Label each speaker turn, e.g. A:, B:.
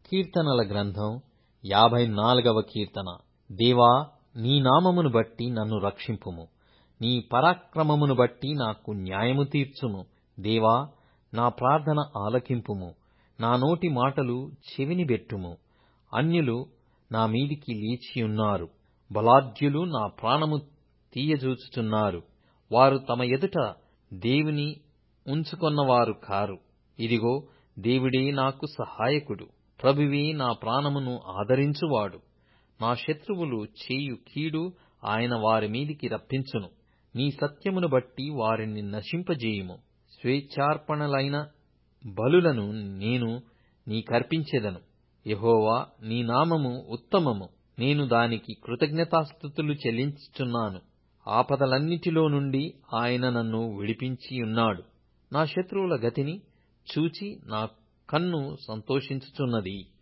A: కీర్తనల గ్రంథం యాభై నాలుగవ కీర్తన దేవా నీ నామమును బట్టి నన్ను రక్షింపుము నీ పరాక్రమమును బట్టి నాకు న్యాయము తీర్చుము దేవా నా ప్రార్థన ఆలకింపుము నా నోటి మాటలు చెవినిబెట్టుము అన్యులు నా మీదికి లేచియున్నారు బలాఢ్యులు నా ప్రాణము తీయజూచుచున్నారు వారు తమ ఎదుట దేవుని ఉంచుకొన్నవారు కారు ఇదిగో దేవుడే నాకు సహాయకుడు ప్రభువే నా ప్రాణమును ఆదరించువాడు నా శత్రువులు చేయు కీడు ఆయన వారి మీదికి రప్పించును నీ సత్యమును బట్టి వారిని నశింపజేయుము స్వేచ్ఛార్పణలైన బలులను నేను నీకర్పించెదను యెహోవా నీ నామము ఉత్తమము నేను దానికి కృతజ్ఞతాస్తుతులు చెల్లించుచున్నాను ఆపదలన్నిటిలో నుండి ఆయన నన్ను విడిపించియున్నాడు నా శత్రువుల గతిని చూచి నా కన్ను సంతోషించుచున్నది